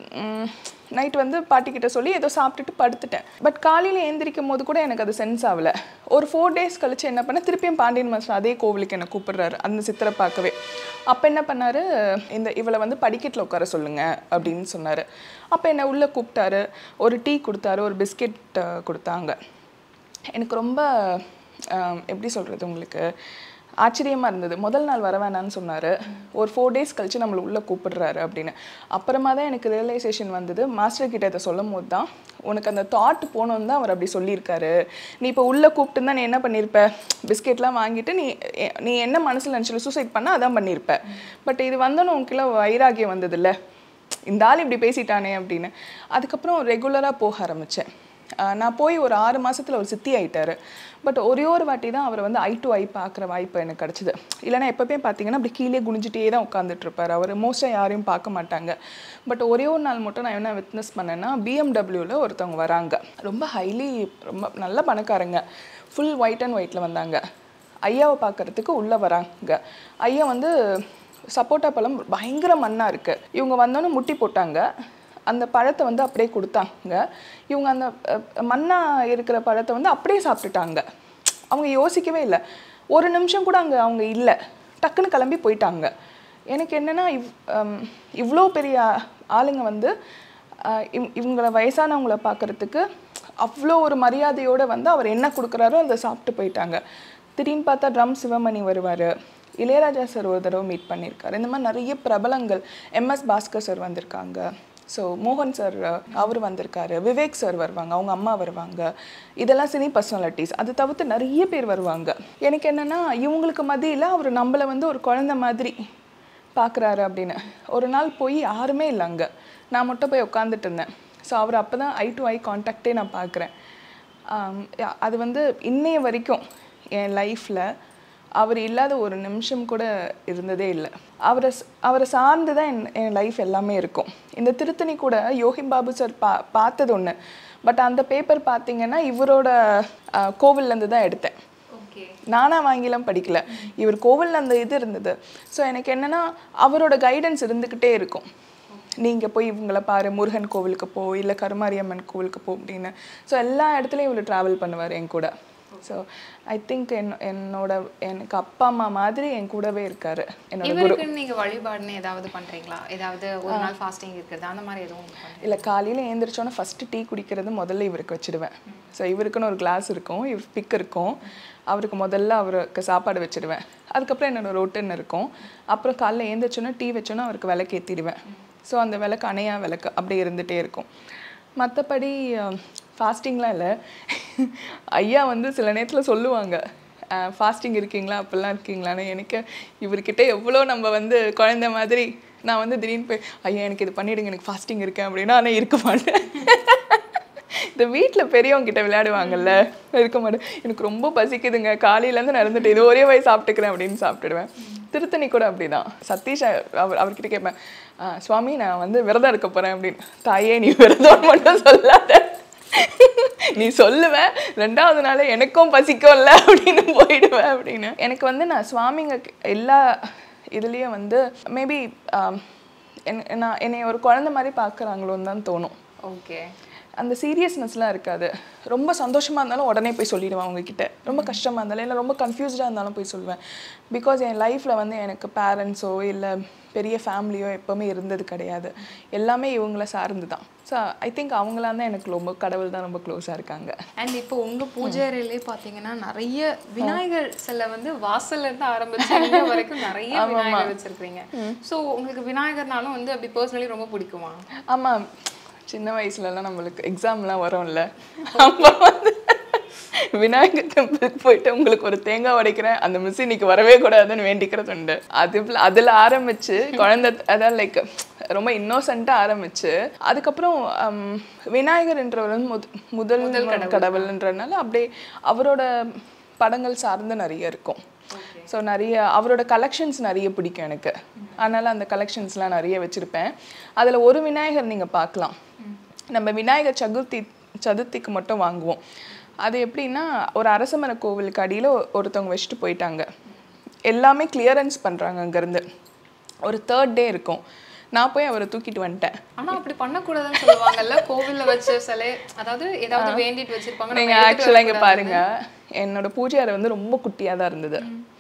நைட் வந்து பாட்டிக்கிட்ட சொல்லி ஏதோ சாப்பிட்டுட்டு படுத்துட்டேன் பட் காலையில் ஏந்திரிக்கும் போது கூட எனக்கு அது சென்ஸ் ஆகலை ஒரு ஃபோர் டேஸ் கழிச்சு என்ன பண்ண திருப்பியும் பாண்டியன் மாஸ்டர் அதே கோவிலுக்கு என்னை கூப்பிடுறாரு அந்த சித்திரை பார்க்கவே அப்போ என்ன பண்ணாரு இந்த இவளை வந்து படிக்கட்டில் உட்கார சொல்லுங்க அப்படின்னு சொன்னார் அப்போ என்னை உள்ளே கூப்பிட்டாரு ஒரு டீ கொடுத்தாரு ஒரு பிஸ்கெட் கொடுத்தாங்க எனக்கு ரொம்ப ஆம், எப்படி சொல்கிறது உங்களுக்கு ஆச்சரியமாக இருந்தது முதல் நாள் வர வேணான்னு சொன்னார் ஒரு ஃபோர் டேஸ் கழிச்சு நம்மளை உள்ளே கூப்பிடுறாரு அப்படின்னு அப்புறமா தான் எனக்கு ரியலைசேஷன் வந்தது மாஸ்டர் கிட்ட இதை சொல்லும் போது தான் உனக்கு அந்த தாட் போனோன்னு தான் அவர் அப்படி சொல்லியிருக்காரு நீ இப்போ உள்ளே கூப்பிட்டு தான் நீ என்ன பண்ணியிருப்ப பிஸ்கெட்லாம் வாங்கிட்டு நீ எ- நீ என்ன மனசில் நினச்சி சூசைட் பண்ண அதான் பண்ணியிருப்ப பட் இது வந்தோன்னு உனக்குள்ள வைராகியம் வந்ததில்ல இந்த ஆள் இப்படி பேசிட்டானே அப்படின்னு அதுக்கப்புறம் ரெகுலராக போக ஆரம்பித்தேன் நான் போய் ஒரு ஆறு மாசத்துல ஒரு சித்தி ஆயிட்டாரு பட் ஒரே ஒரு வாட்டி தான் அவர் வந்து ஐ டு ஐ பார்க்குற வாய்ப்பு எனக்கு கிடச்சிது இல்லைன்னா எப்பவுமே பார்த்தீங்கன்னா அப்படி கீழே குனிஞ்சிட்டே தான் உட்காந்துட்டு இருப்பார் அவர் மோஸ்ட்டாக யாரையும் பார்க்க மாட்டாங்க பட் ஒரே ஒரு நாள் மட்டும் நான் என்ன விட்னஸ் பண்ணேன்னா பிஎம்டபிள்யூவில் ஒருத்தவங்க வராங்க ரொம்ப ஹைலி ரொம்ப நல்ல பணக்காரங்க ஃபுல் ஒயிட் அண்ட் ஒயிட்டில் வந்தாங்க ஐயாவை பார்க்கறதுக்கு உள்ளே வராங்க ஐயா வந்து சப்போட்டா பழம் பயங்கர மண்ணாக இருக்குது இவங்க வந்தோன்னே முட்டி போட்டாங்க அந்த பழத்தை வந்து அப்படியே கொடுத்தாங்க இவங்க அந்த மண்ணாக இருக்கிற பழத்தை வந்து அப்படியே சாப்பிட்டுட்டாங்க அவங்க யோசிக்கவே இல்லை ஒரு நிமிஷம் கூட அங்கே அவங்க இல்லை டக்குன்னு கிளம்பி போயிட்டாங்க எனக்கு என்னென்னா இவ் ஹம், இவ்வளோ பெரிய ஆளுங்க வந்து ஆஹ் இவ்- இவங்கள வயசானவங்கள பார்க்கறதுக்கு அவ்வளோ ஒரு மரியாதையோடு வந்து அவர் என்ன கொடுக்குறாரோ அதை சாப்பிட்டு போயிட்டாங்க திடீர்னு பார்த்தா ட்ரம் சிவமணி வருவார் இளையராஜா சார் ஒரு தடவை மீட் பண்ணியிருக்காரு இந்த மாதிரி நிறைய பிரபலங்கள் எம்எஸ் பாஸ்கர் சார் வந்திருக்காங்க ஸோ மோகன் சார் அவர் வந்திருக்காரு விவேக் சார் வருவாங்க அவங்க அம்மா வருவாங்க இதெல்லாம் சினி பர்சனாலிட்டிஸ் அது தவிர்த்து நிறைய பேர் வருவாங்க எனக்கு என்னென்னா இவங்களுக்கு மத்தியில் அவர் நம்மளை வந்து ஒரு குழந்தை மாதிரி பார்க்குறாரு அப்படின்னு ஒரு நாள் போய் யாருமே இல்லை அங்கே நான் மட்டும் போய் உட்காந்துட்டு இருந்தேன் ஸோ அவர் அப்போ தான் ஐ டு ஐ காண்டாக்டே நான் பார்க்குறேன் அது வந்து இன்னைய வரைக்கும் என் லைஃப்பில் அவர் இல்லாத ஒரு நிமிஷம் கூட இருந்ததே இல்லை அவரை ஸ்- அவரை சார்ந்து தான் என் என் லைஃப் எல்லாமே இருக்கும் இந்த திருத்தணி கூட யோகி பாபு சார் பா பார்த்தது ஒன்று பட் அந்த பேப்பர் பார்த்தீங்கன்னா இவரோட அஹ், கோவில்லேருந்து தான் எடுத்தேன் ஓகே நானா வாங்கிலாம் படிக்கல இவர் கோவில்ல அந்த இது இருந்தது ஸோ எனக்கு என்னன்னா அவரோட கைடன்ஸ் இருந்துக்கிட்டே இருக்கும் நீங்க போய் இவங்கள பாரு முருகன் கோவிலுக்கு போ இல்லை கருமாரியம்மன் கோவிலுக்கு போ அப்படின்னு ஸோ எல்லா இடத்துலையும் இவர் ட்ராவல் பண்ணுவார் என் கூட ஸோ ஐ திங்க் என் என்னோட எனக்கு அப்பா அம்மா மாதிரி என் கூடவே இருக்காரு என்னோட இவருக்கு நீங்க வழிபாடுன்னு ஏதாவது பண்றீங்களா ஏதாவது ஒரு நாள் ஃபாஸ்டிங் இருக்கிறது அந்த மாதிரி எதுவும் பண்றீங்களா? இல்லை காலையில் ஏந்திரிச்சோன்னே ஃபஸ்ட்டு டீ குடிக்கிறது முதல்ல இவருக்கு வச்சிடுவேன் ஸோ இவருக்குன்னு ஒரு கிளாஸ் இருக்கும் இவர் பிக் இருக்கும் அவருக்கு முதல்ல அவருக்கு சாப்பாடு வச்சிடுவேன் அதுக்கப்புறம் என்னோட ரொட்டின் இருக்கும் அப்புறம் காலைல ஏந்திரிச்சோன்னே டீ வச்சோன்னே அவருக்கு விளக்கு ஏற்றிடுவேன் ஸோ அந்த விளக்கு அணையா விளக்கு அப்படியே இருந்துகிட்டே இருக்கும் மற்றபடி ஃபாஸ்டிங்லாம் இல்லை ஐயா வந்து சில நேரத்தில் சொல்லுவாங்க ஃபாஸ்டிங் இருக்கீங்களா அப்படிலாம் இருக்கீங்களான்னு எனக்கு இவர்கிட்ட எவ்வளோ நம்ம வந்து குழந்தை மாதிரி நான் வந்து திடீர்னு போய் ஐயா எனக்கு இது பண்ணிடுங்க எனக்கு ஃபாஸ்டிங் இருக்கேன் அப்படின்னா ஆனால் இருக்க மாட்டேன் இந்த வீட்டில் பெரியவங்க கிட்ட விளையாடுவாங்கல்ல இருக்க மாட்டேன் எனக்கு ரொம்ப பசிக்குதுங்க காலையிலேருந்து நடந்துட்டு இது ஒரே வயசு சாப்பிட்டுக்கிறேன் அப்படின்னு சாப்பிட்டுடுவேன் திருத்தணி கூட அப்படிதான் சதீஷ் அவர் அவர்கிட்ட கேட்பேன் "ஆ, சுவாமி நான் வந்து விரதம் இருக்க போறேன் அப்படின்னு தாயே நீ விரதம் மட்டும் சொல்லாத நீ சொல்லுவேன் ரெண்டாவது நாள் எனக்கும் பசிக்கும்ல அப்படின்னு போயிடுவேன் அப்படின்னு எனக்கு வந்து நான் சுவாமிங்க கி- எல்லா இதுலேயும் வந்து மேபி நான் என்னை ஒரு குழந்தை மாதிரி பார்க்குறாங்களோன்னு தான் தோணும் ஓகே அந்த சீரியஸ்னஸ்லாம் இருக்காது ரொம்ப சந்தோஷமாக இருந்தாலும் உடனே போய் சொல்லிடுவேன் அவங்க கிட்ட ரொம்ப கஷ்டமாக இருந்தாலும் இல்லை ரொம்ப கன்ஃபியூஸ்டாக இருந்தாலும் போய் சொல்லுவேன் பிகாஸ் என் லைஃப்பில் வந்து எனக்கு பேரண்ட்ஸோ இல்லை பெரிய ஃபேமிலியோ எப்போவுமே இருந்தது கிடையாது எல்லாமே இவங்கள சார்ந்து தான் ஸோ ஐ திங்க் அவங்களாம் தான் எனக்கு ரொம்ப கடவுள் தான் ரொம்ப க்ளோஸாக இருக்காங்க அண்ட் இப்போ உங்க பூஜை அறையிலே பாத்தீங்கன்னா நிறைய விநாயகர் சிலை வந்து வாசல்ல இருந்து ஆரம்பிச்சு இங்க வரைக்கும் நிறைய விநாயகர் வச்சிருக்கீங்க சோ உங்களுக்கு விநாயகர்னாலும் வந்து அப்படி பர்சனலி ரொம்ப பிடிக்குமா ஆமாம் சின்ன வயசுலலாம் நம்மளுக்கு எக்ஸாம்லாம் வரும்ல அப்போ வந்து விநாயகர் டெம்பிளுக்கு போயிட்டு உங்களுக்கு ஒரு தேங்காய் உடைக்கிறேன் அந்த மிஸ் இன்னைக்கு வரவே கூடாதுன்னு வேண்டிக்கிறது உண்டு அது அதில் ஆரம்பிச்சு குழந்தை அதான் லைக் ரொம்ப இன்னோசென்ட்டாக ஆரம்பிச்சு அதுக்கப்புறம் ஹம், விநாயகர்ன்றவர் வந்து முத முதல் கடவுள்ன்றனால அப்படியே அவரோட படங்கள் சார்ந்து நிறைய இருக்கும் ஸோ நிறைய அவரோட கலெக்ஷன்ஸ் நிறைய பிடிக்கும் எனக்கு அதனால் அந்த கலெக்ஷன்ஸ்லாம் நிறைய வச்சுருப்பேன் அதில் ஒரு விநாயகர் நீங்கள் பார்க்கலாம் நம்ம விநாயகர் சதுர்த்தி சதுர்த்திக்கு மட்டும் வாங்குவோம் அது எப்படின்னா ஒரு அரசமர கோவிலுக்கு அடியில் ஒருத்தவங்க வச்சுட்டு போயிட்டாங்க எல்லாமே கிளியரன்ஸ் பண்ணுறாங்க அங்கேருந்து ஒரு தேர்ட் டே இருக்கும் நான் போய் அவரை தூக்கிட்டு வந்துட்டேன் ஆனா அப்படி பண்ணக்கூடாதுன்னு சொல்லுவாங்கல்ல கோவில்ல வச்ச சிலை அதாவது ஏதாவது வேண்டிட்டு வச்சிருப்பாங்க நம்ம நீங்க எடுத்துட்டு ஆக்சுவலாக இங்க வரக்கூடாது. பாருங்க என்னோட பூஜை அறை வந்து ரொம்ப குட்டியாக தான் இருந்தது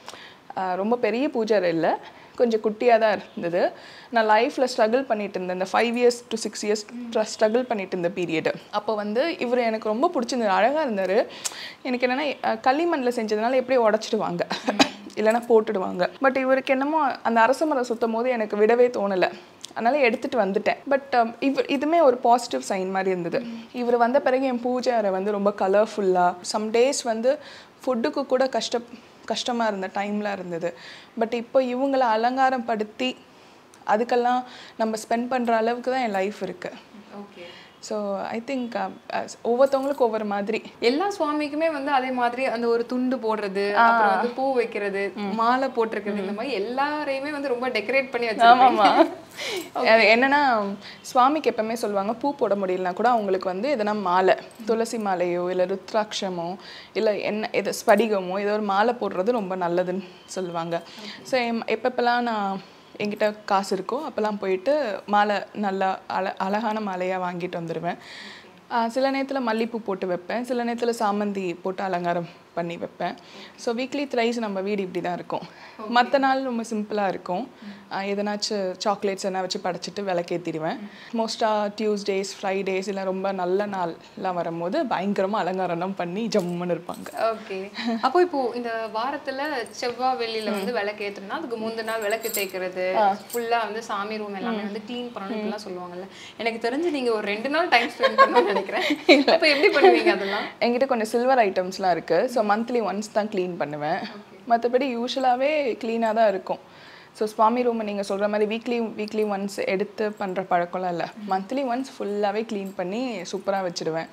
ஆஹ் ரொம்ப பெரிய பூஜை அறை இல்லை கொஞ்சம் குட்டியாக தான் இருந்தது நான் லைஃப்பில் ஸ்ட்ரகிள் பண்ணிட்டு இருந்தேன் இந்த five years to six years struggle பண்ணிட்டு இருந்த பீரியடு அப்போ வந்து இவர் எனக்கு ரொம்ப பிடிச்சிருந்தது அழகாக இருந்தார் எனக்கு என்னென்னா களிமண்ணில் செஞ்சதுனால எப்படியும் உடச்சிடுவாங்க இல்லைன்னா போட்டுடுவாங்க பட் இவருக்கு என்னமோ அந்த அரச மரம் சுத்தும் போது எனக்கு விடவே தோணலை அதனால எடுத்துட்டு வந்துட்டேன் பட் இவர் இதுமே ஒரு பாசிட்டிவ் சைன் மாதிரி இருந்தது இவர் வந்த பிறகு என் பூஜை அறை வந்து ரொம்ப கலர்ஃபுல்லாக சம் டேஸ் வந்து ஃபுட்டுக்கு கூட கஷ்ட கஷ்டமாக இருந்த டைம்லாம் இருந்தது பட் இப்போ இவங்களை அலங்காரம் படுத்தி அதுக்கெல்லாம் நம்ம ஸ்பெண்ட் பண்ணுற அளவுக்கு தான் என் லைஃப் இருக்குது ஓகே ஸோ ஐ திங்க் ஒவ்வொருத்தவங்களுக்கும் ஒவ்வொரு மாதிரி எல்லா சுவாமிக்குமே வந்து அதே மாதிரி அந்த ஒரு துண்டு போடுறது அப்புறம் வந்து பூ வைக்கிறது மாலை போட்டிருக்கிறது இந்த மாதிரி எல்லாரையுமே வந்து ரொம்ப டெக்கரேட் பண்ணி ஆமாம்மா வச்சிருக்காங்க அது என்னன்னா சுவாமிக்கு எப்பவுமே சொல்லுவாங்க பூ போட முடியலனா கூட அவங்களுக்கு வந்து எதனா மாலை துளசி மாலையோ இல்லை ருத்ராட்சமோ இல்லை என்ன எது ஸ்படிகமோ ஏதோ ஒரு மாலை போடுறது ரொம்ப நல்லதுன்னு சொல்லுவாங்க ஸோ எப்பப்பெல்லாம் நான் என்கிட்ட காசு இருக்கோ அப்போல்லாம் போயிட்டு மாலை நல்லா அழ அழகான மாலையாக வாங்கிட்டு வந்துடுவேன் ஆஹ் சில நேரத்தில் மல்லிப்பூ போட்டு வைப்பேன் சில நேரத்தில் சாமந்தி போட்டு அலங்காரம் பண்ணி வைப்பேன் ஸோ வீக்லி த்ரைஸ் நம்ம வீடு இப்படி தான் இருக்கும் மற்ற நாள் ரொம்ப சிம்பிளாக இருக்கும் ஆஹ் எதனாச்சும் சாக்லேட்ஸ் எதனா வச்சு படைச்சிட்டு விளக்கேற்றிடுவேன் மோஸ்ட்டாக டியூஸ்டேஸ் ஃப்ரைடேஸ் இல்லை ரொம்ப நல்ல நாள்லாம் வரும்போது பயங்கரமாக அலங்காரம்லாம் பண்ணி ஜம்முன்னு இருப்பாங்க ஓகே அப்போ இப்போ இந்த வாரத்துல செவ்வாய் வெள்ளியில வந்து விளக்கு ஏத்தணும்னா அதுக்கு முந்தின நாள் விளக்கு தேய்க்கிறது ஃபுல்லா வந்து சாமி ரூம் எல்லாமே வந்து க்ளீன் பண்ணணும் இப்படிலாம் சொல்லுவாங்கல்ல எனக்கு தெரிஞ்சு நீங்க ஒரு ரெண்டு நாள் டைம் ஸ்பெண்ட் பண்ணணும்னு நினைக்கிறேன் அப்போ எப்படி பண்ணுவீங்க அதெல்லாம் என்கிட்ட கொஞ்சம் சில்வர் ஐட்டம்ஸ்லாம் இருக்குது ஸோ மந்த்லி ஒன்ஸ் தான் க்ளீன் பண்ணுவேன் மற்றபடி யூஸ்வலாகவே க்ளீனாக தான் இருக்கும் ஸோ சுவாமி ரூமை நீங்கள் சொல்கிற மாதிரி வீக்லி வீக்லி ஒன்ஸ் எடுத்து பண்ணுற பழக்கம்லாம் இல்லை மந்த்லி ஒன்ஸ் ஃபுல்லாகவே க்ளீன் பண்ணி சூப்பராக வச்சுடுவேன்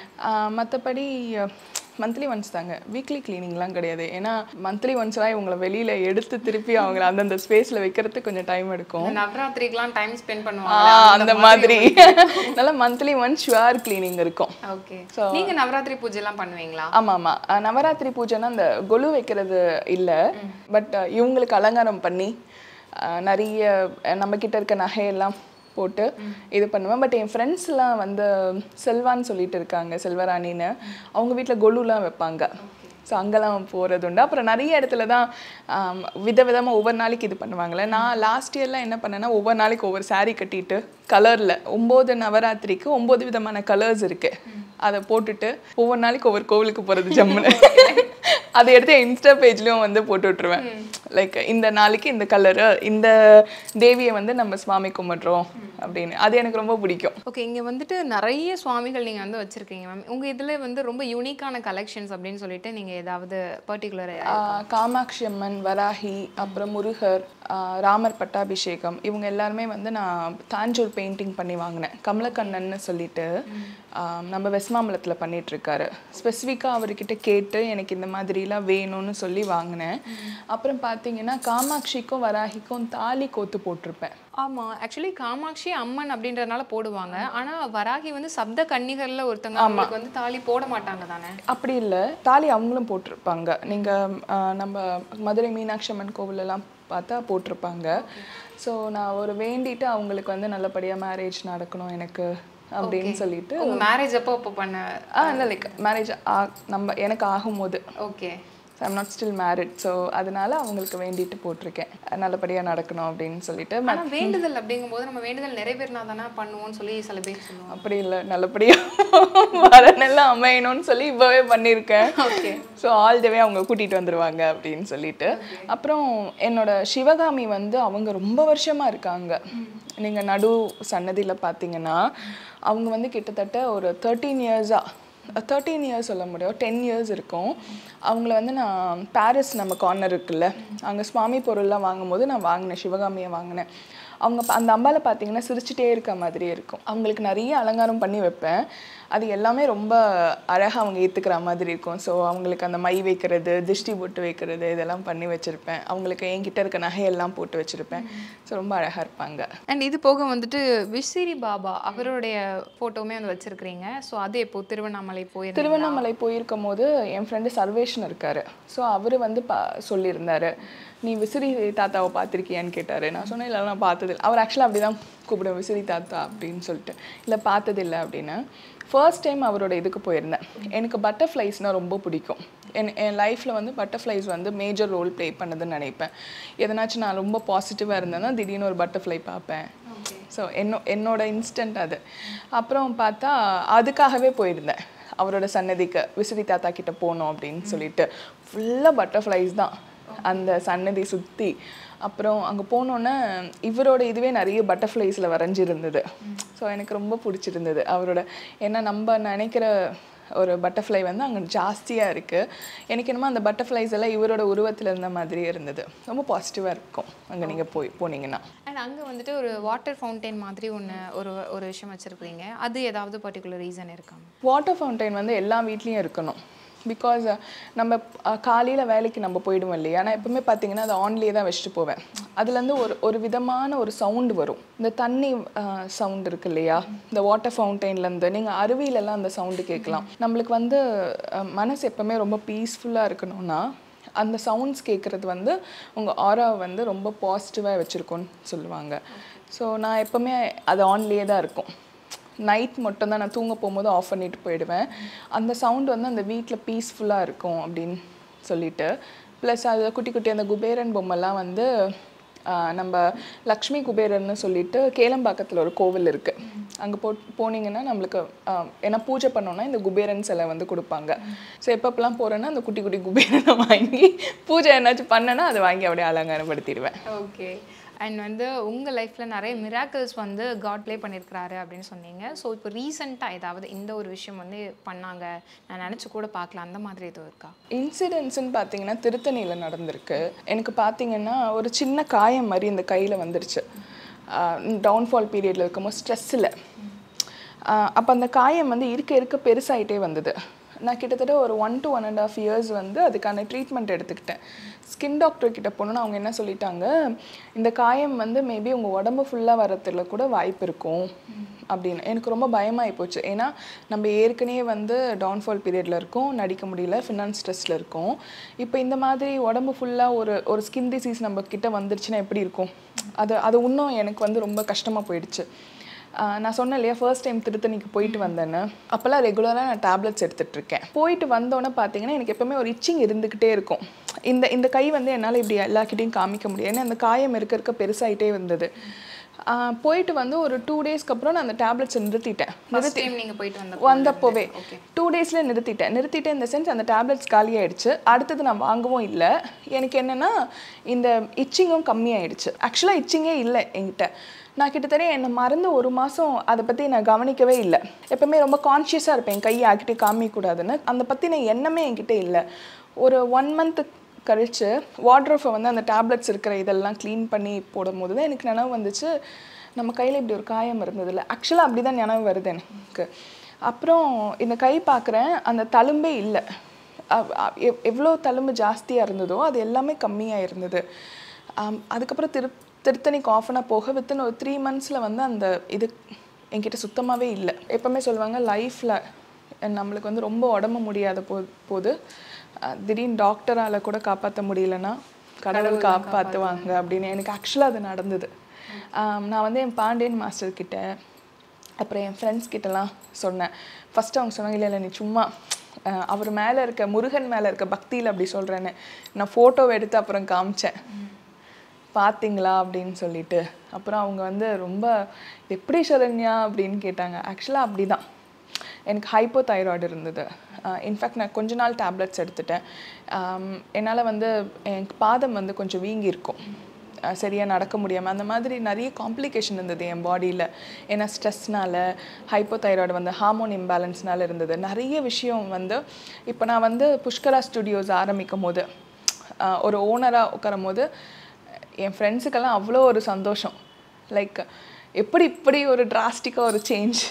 மற்றபடி மந்த்லி ஒன்ஸ் தாங்க வீக்லி க்ளீனிங்லாம் கிடையாது ஏன்னா மந்த்லி ஒன்ஸ்லாம் இவங்களை வெளியில் எடுத்து திருப்பி அவங்கள அந்தந்த ஸ்பேஸில் வைக்கிறதுக்கு கொஞ்சம் டைம் எடுக்கும் இந்த நவராத்திரிக்கெல்லாம் டைம் ஸ்பெண்ட் ஆ, பண்ணுவாங்க அந்த மாதிரி அதனால மந்த்லி ஒன்ஸ் ஷுவர் க்ளீனிங் இருக்கும் ஓகே நீங்க நவராத்திரி பூஜை எல்லாம் பண்ணுவீங்களா ஆமாம் ஆமாம் நவராத்திரி பூஜைனா அந்த கொலு வைக்கிறது இல்லை பட் இவங்களுக்கு அலங்காரம் பண்ணி அஹ், நிறைய அஹ், நம்ம கிட்ட இருக்க நகையெல்லாம் போட்டு இது பண்ணுவேன் பட் என் ஃப்ரெண்ட்ஸ்லாம் வந்து செல்வான்னு சொல்லிட்டு இருக்காங்க செல்வராணின்னு அவங்க வீட்டில் கொலுலாம் வைப்பாங்க ஸோ அங்கெல்லாம் போகிறது உண்டு அப்புறம் நிறைய இடத்துல தான் ஆம், விதவிதமா ஒவ்வொரு நாளைக்கு இது பண்ணுவாங்கல்ல நான் லாஸ்ட் இயர்லாம் என்ன பண்ணேன்னா ஒவ்வொரு நாளைக்கு ஒவ்வொரு saree கட்டிட்டு கலரில் ஒம்பது நவராத்திரிக்கு ஒம்பது விதமான கலர்ஸ் இருக்கு அதை போட்டுட்டு ஒவ்வொரு நாளைக்கு ஒவ்வொரு கோவிலுக்கு போகிறது ஜம்முன்னு அதை எடுத்து இன்ஸ்டா பேஜ்லேயும் வந்து போட்டு விட்ருவேன் லைக் இந்த நாளைக்கு இந்த கலரு இந்த தேவியை வந்து நம்ம சுவாமி கும்பிட்றோம் அப்படின்னு அது எனக்கு ரொம்ப பிடிக்கும் ஓகே இங்க வந்துட்டு நிறைய சுவாமிகள் நீங்க வந்து வச்சிருக்கீங்க மேம் உங்க இதுல வந்து ரொம்ப யூனிக்கான கலெக்ஷன்ஸ் அப்படின்னு சொல்லிட்டு நீங்க ஏதாவது பர்டிகுலர் ஆஹ் காமாட்சி அம்மன் வராகி அப்புறம் முருகர் ஆஹ் ராமர் பட்டாபிஷேகம் இவங்க எல்லாருமே வந்து நான் தாஞ்சூர் பெயிண்டிங் பண்ணி வாங்கினேன் கமலக்கண்ணன்னு சொல்லிட்டு ஆஹ் நம்ம வெஸ்மாம்பலத்தில் பண்ணிட்டு இருக்காரு ஸ்பெசிஃபிக்காக அவர்கிட்ட கேட்டு எனக்கு இந்த மாதிரிலாம் வேணும்னு சொல்லி வாங்கினேன் அப்புறம் பார்த்தீங்கன்னா காமாட்சிக்கும் வராகிக்கும் தாலி கோத்து போட்டிருப்பேன் ஆமா ஆக்சுவலி காமாட்சி அம்மன் அப்படின்றதுனால போடுவாங்க ஆனா வராகி வந்து சப்த கன்னிகர்ல ஒருத்தங்க அவங்களுக்கு வந்து தாலி போட மாட்டாங்க தானே அப்படி இல்லை தாலி அவங்களும் போட்டிருப்பாங்க நீங்கள் நம்ம மதுரை மீனாட்சி அம்மன் கோவிலெல்லாம் பார்த்தா போட்டிருப்பாங்க ஸோ நான் ஒரு வேண்டிட்டு அவங்களுக்கு வந்து நல்லபடியாக மேரேஜ் நடக்கணும் எனக்கு அப்படின்னு சொல்லிட்டு உங்க மேரேஜ் அப்போ அப்போ பண்ண ஆ இல்லை லைக் மேரேஜ் நம்ம எனக்கு ஆகும்போது okay I'm not still married so அதனால அவங்களுக்கு வேண்டிட்டு போட்டிருக்கேன் நல்லபடியாக நடக்கணும் அப்படின்னு சொல்லிட்டு ஆனா வேண்டுதல் அப்படிங்கும்போது நம்ம வேண்டுதல் நிறைவேறினா தானே பண்ணுவோம்னு சொல்லி சில பேர் சொல்லுவாங்க அப்படி இல்லை நல்லபடியாக வரனெல்லாம் அமையணும்னு சொல்லி இப்போவே பண்ணியிருக்கேன் ஓகே ஸோ ஆல் வே அவங்க கூட்டிகிட்டு வந்துருவாங்க அப்படின்னு சொல்லிட்டு அப்புறம் என்னோட சிவகாமி வந்து அவங்க ரொம்ப வருஷமா இருக்காங்க நீங்கள் நடு சன்னதியில் பார்த்தீங்கன்னா அவங்க வந்து கிட்டத்தட்ட ஒரு தேர்ட்டீன் இயர்ஸாக தேர்ட்டீன் இயர்ஸ் சொல்ல முடியும் டென் இயர்ஸ் இருக்கும் அவங்கள வந்து நான் பாரிஸ் நம்ம கார்னர் இருக்குல்ல அங்கே சுவாமி பொருள்லாம் வாங்கும்போது நான் வாங்கினேன் சிவகாமியை வாங்கினேன் அவங்க ப- அந்த அம்பால பார்த்தீங்கன்னா சிரிச்சிட்டே இருக்க மாதிரியே இருக்கும் அவங்களுக்கு நிறைய அலங்காரம் பண்ணி வைப்பேன் அது எல்லாமே ரொம்ப அழகாக அவங்க ஏற்றுக்கிற மாதிரி இருக்கும் ஸோ அவங்களுக்கு அந்த மை வைக்கிறது திருஷ்டி போட்டு வைக்கிறது இதெல்லாம் பண்ணி வச்சுருப்பேன் அவங்களுக்கு என்கிட்ட இருக்க நகையெல்லாம் போட்டு வச்சுருப்பேன் ஸோ ரொம்ப அழகாக இருப்பாங்க அண்ட் இது போக வந்துட்டு விசிறி பாபா அவருடைய ஃபோட்டோவுமே வந்து வச்சிருக்கிறீங்க ஸோ அது எப்போ திருவண்ணாமலை போய் திருவண்ணாமலை போயிருக்கும் போது என் ஃப்ரெண்டு சர்வேஷன் இருக்காரு ஸோ அவர் வந்து பா சொல்லியிருந்தாரு நீ விசிறி தாத்தாவை பார்த்துருக்கியான்னு கேட்டார் நான் சொன்னேன் இல்லை நான் பார்த்ததில்ல அவர் ஆக்சுவலாக அப்படி தான் கூப்பிடுவேன் விசிறி தாத்தா அப்படின்னு சொல்லிட்டு இல்லை பார்த்ததில்ல அப்படின்னு ஃபர்ஸ்ட் டைம் அவரோட இதுக்கு போயிருந்தேன் எனக்கு பட்டர்ஃப்ளைஸ்னால் ரொம்ப பிடிக்கும் என் என் லைஃப்பில் வந்து பட்டர்ஃப்ளைஸ் வந்து மேஜர் ரோல் ப்ளே பண்ணுதுன்னு நினைப்பேன் எதனாச்சும் நான் ரொம்ப பாசிட்டிவாக இருந்தேன்னா திடீர்னு ஒரு பட்டர்ஃப்ளை பார்ப்பேன் ஸோ என்னோ என்னோட இன்ஸ்டன்ட் அது அப்புறம் பார்த்தா அதுக்காகவே போயிருந்தேன் அவரோட சன்னதிக்கு விசிறி தாத்தா கிட்ட போகணும் அப்படின்னு சொல்லிட்டு ஃபுல்லாக பட்டர்ஃப்ளைஸ் தான் அந்த சன்னதி சுற்றி அப்புறம் அங்கே போனோன்னே இவரோட இதுவே நிறைய பட்டர்ஃப்ளைஸில் வரைஞ்சிருந்தது ஸோ எனக்கு ரொம்ப பிடிச்சிருந்தது அவரோட ஏன்னா நம்ம நினைக்கிற ஒரு பட்டர்ஃப்ளை வந்து அங்கே ஜாஸ்தியாக இருக்குது எனக்கு என்னமோ அந்த பட்டர்ஃப்ளைஸ் எல்லாம் இவரோட உருவத்தில் இருந்த மாதிரியே இருந்தது ரொம்ப பாசிட்டிவாக இருக்கும் அங்கே நீங்கள் போய் போனீங்கன்னா அண்ட் அங்கே வந்துட்டு ஒரு வாட்டர் ஃபவுண்டைன் மாதிரி ஒன்று ஒரு ஒரு விஷயம் வச்சுருக்கிறீங்க அது ஏதாவது பர்டிகுலர் ரீசன் இருக்காங்க வாட்டர் ஃபவுண்டைன் வந்து எல்லா வீட்லேயும் இருக்கணும் பிகாஸ் நம்ம காலையில் வேலைக்கு நம்ம போயிடுவோம் இல்லையா நான் எப்பவுமே பார்த்தீங்கன்னா அதை ஆன்லேயே தான் வச்சுட்டு போவேன் அதுலேருந்து ஒரு ஒரு விதமான ஒரு சவுண்டு வரும் இந்த தண்ணி சவுண்ட் இருக்கு இல்லையா இந்த வாட்டர் ஃபவுண்டைன்லேருந்து நீங்கள் அருவியிலலாம் அந்த சவுண்டு கேட்கலாம் நம்மளுக்கு வந்து அஹ், மனசு எப்பவுமே ரொம்ப பீஸ்ஃபுல்லாக இருக்கணும்னா அந்த சவுண்ட்ஸ் கேட்குறது வந்து உங்கள் ஆராவை வந்து ரொம்ப பாசிட்டிவாக வச்சுருக்கோன்னு சொல்லுவாங்க ஸோ நான் எப்போவுமே அது ஆன்லேயே தான் இருக்கும் நைட் மட்டும் தான் நான் தூங்க போகும்போது ஆஃப் பண்ணிட்டு போயிடுவேன் அந்த சவுண்ட் வந்து அந்த வீட்டில் பீஸ்ஃபுல்லாக இருக்கும் அப்படின்னு சொல்லிட்டு ப்ளஸ் அதில் குட்டி குட்டி அந்த குபேரன் பொம்மைலாம் வந்து ஆஹ், நம்ம லக்ஷ்மி குபேரன்னு சொல்லிட்டு கேளம்பாக்கத்தில் ஒரு கோவில் இருக்குது அங்கே போ போனீங்கன்னா நம்மளுக்கு ஆஹ், ஏன்னா பூஜை பண்ணோன்னா இந்த குபேரன் சிலை வந்து கொடுப்பாங்க ஸோ எப்பப்பெல்லாம் போகிறேன்னா அந்த குட்டி குட்டி குபேரனை வாங்கி பூஜை என்னாச்சும் பண்ணேன்னா அதை வாங்கி அப்படியே அலங்காரப்படுத்திடுவேன் ஓகே அண்ட் வந்து உங்கள் லைஃப்பில் நிறைய மிராக்கிள்ஸ் வந்து காட் ப்ளே பண்ணியிருக்கிறாரு அப்படின்னு சொன்னீங்க ஸோ இப்போ ரீசெண்டாக ஏதாவது இந்த ஒரு விஷயம் வந்து பண்ணாங்க நான் நினச்சி கூட பார்க்கல அந்த மாதிரி எதுவும் இருக்கா இன்சிடென்ட்ஸ்னு பார்த்தீங்கன்னா திருத்தணியில் நடந்திருக்கு எனக்கு பார்த்தீங்கன்னா ஒரு சின்ன காயம் மாதிரி இந்த கையில் வந்துருச்சு டவுன்ஃபால் பீரியடில் இருக்கும்போது ஸ்ட்ரெஸ்ஸில் அப்போ அந்த காயம் வந்து இருக்க இருக்க பெருசாயிட்டே வந்தது நான் கிட்டத்தட்ட ஒரு one to one and half years வந்து அதுக்கான ட்ரீட்மெண்ட் எடுத்துக்கிட்டேன் ஸ்கின் டாக்டர் கிட்ட போனோன்னு அவங்க என்ன சொல்லிட்டாங்க இந்த காயம் வந்து மேபி உங்கள் உடம்பு ஃபுல்லாக வரத்துல கூட வாய்ப்பு இருக்கும் அப்படின்னு எனக்கு ரொம்ப பயமாகி போச்சு ஏன்னா நம்ம ஏற்கனவே வந்து டவுன்ஃபால் பீரியடில் இருக்கோம் நடிக்க முடியல ஃபினான்ஸ் ஸ்ட்ரெஸ்ஸில் இருக்கோம் இப்போ இந்த மாதிரி உடம்பு ஃபுல்லாக ஒரு ஒரு ஸ்கின் டிசீஸ் நம்ம கிட்ட வந்துருச்சுன்னா எப்படி இருக்கும் அது அது இன்னும் எனக்கு வந்து ரொம்ப கஷ்டமாக போயிடுச்சு ஆஹ் நான் சொன்னேன் இல்லையா ஃபர்ஸ்ட் டைம் திருத்தணிக்கு போயிட்டு வந்தேன்னு அப்போல்லாம் ரெகுலராக நான் டேப்லெட்ஸ் எடுத்துட்டு இருக்கேன் போயிட்டு வந்தோன்னே பார்த்தீங்கன்னா எனக்கு எப்பவுமே ஒரு இச்சிங் இருந்துக்கிட்டே இருக்கும் இந்த இந்த கை வந்து என்னால் இப்படி எல்லாக்கிட்டையும் காமிக்க முடியும் ஏன்னா அந்த காயம் இருக்க இருக்க பெருசாயிட்டே வந்தது ஆஹ் போயிட்டு வந்து ஒரு டூ டேஸ்க்கு அப்புறம் நான் அந்த டேப்லெட்ஸ் நிறுத்திட்டேன் ஃபர்ஸ்ட் டைம் நீங்கள் போயிட்டு வந்த வந்தப்போவே டூ டேஸில் நிறுத்திட்டேன் நிறுத்திட்டு இந்த சென்ஸ் அந்த டேப்லெட்ஸ் காலி ஆயிடுச்சு அடுத்தது நான் வாங்கவும் இல்லை எனக்கு என்னென்னா இந்த இச்சிங்கும் கம்மியாயிடுச்சு ஆக்சுவலாக இச்சிங்கே இல்லை என்கிட்ட நான் கிட்டத்தட்ட என்னை மறந்து ஒரு மாதம் அதை பற்றி நான் கவனிக்கவே இல்லை எப்பவுமே ரொம்ப கான்ஷியஸாக இருப்பேன் என் கையை ஆக்கிட்டே காமிக்கக்கூடாதுன்னு அந்த பற்றின எண்ணமே என்கிட்ட இல்லை ஒரு ஒன் மந்த் கழிச்சு வாட்ரோஃபை வந்து அந்த டேப்லெட்ஸ் இருக்கிற இதெல்லாம் க்ளீன் பண்ணி போடும்போது தான் எனக்கு நினைவு வந்துச்சு நம்ம கையில் இப்படி ஒரு காயம் இருந்ததில்ல ஆக்சுவலாக அப்படி தான் நினைவு வருது எனக்கு அப்புறம் இந்த கை பார்க்குறேன் அந்த தழும்பே இல்லை அவ்- அவ்- எவ்- எவ்வளோ தழும்பு ஜாஸ்தியாக இருந்ததோ அது எல்லாமே கம்மியாக இருந்தது ஆம், அதுக்கப்புறம் திரு திருத்தணிக்கு ஆஃபனாக போக வித்தின் ஒரு த்ரீ மந்த்ஸில் வந்து அந்த இது என்கிட்ட சுத்தமாகவே இல்லை எப்பவுமே சொல்லுவாங்க லைஃப்பில் நம்மளுக்கு வந்து ரொம்ப உடம்பு முடியாத போ போது அஹ், திடீர்னு டாக்டரால் கூட காப்பாற்ற முடியலன்னா கடவுள் காப்பாற்றுவாங்க அப்படின்னு எனக்கு ஆக்சுவலாக அது நடந்தது ஆம், நான் வந்து என் பாண்டியன் மாஸ்டர் கிட்ட அப்புறம் என் ஃப்ரெண்ட்ஸ் கிட்டலாம் சொன்னேன் ஃபஸ்ட்டு அவங்க சொன்னாங்க இல்லை இல்லை நீ சும்மா அஹ், அவர் மேலே இருக்க முருகன் மேலே இருக்க பக்தியில் அப்படி சொல்கிறேன்னு நான் ஃபோட்டோவை எடுத்து அப்புறம் காமிச்சேன் பார்த்தீங்களா அப்படின்னு சொல்லிட்டு அப்புறம் அவங்க வந்து ரொம்ப எப்படி சரண்யா அப்படின்னு கேட்டாங்க ஆக்சுவலாக அப்படி தான் எனக்கு ஹைப்போ தைராய்டு இருந்தது இன்ஃபேக்ட் நான் கொஞ்ச நாள் டேப்லெட்ஸ் எடுத்துட்டேன் என்னால் வந்து எனக்கு பாதம் வந்து கொஞ்சம் வீங்கி இருக்கும் சரியாக நடக்க முடியாமல் அந்த மாதிரி நிறைய காம்ப்ளிகேஷன் இருந்தது என் பாடியில் ஏன்னா ஸ்ட்ரெஸ்னால ஹைப்போ தைராய்டு வந்து ஹார்மோன் இம்பேலன்ஸ்னால இருந்தது நிறைய விஷயம் வந்து இப்போ நான் வந்து புஷ்கரா ஸ்டுடியோஸ் ஆரம்பிக்கும் போது ஆஹ் ஒரு ஓனராக உட்காரும் போது என் ஃப்ரெண்ட்ஸுக்கெல்லாம் அவ்வளோ ஒரு சந்தோஷம் லைக் எப்படி இப்படி ஒரு டிராஸ்டிக்காக ஒரு சேஞ்ச்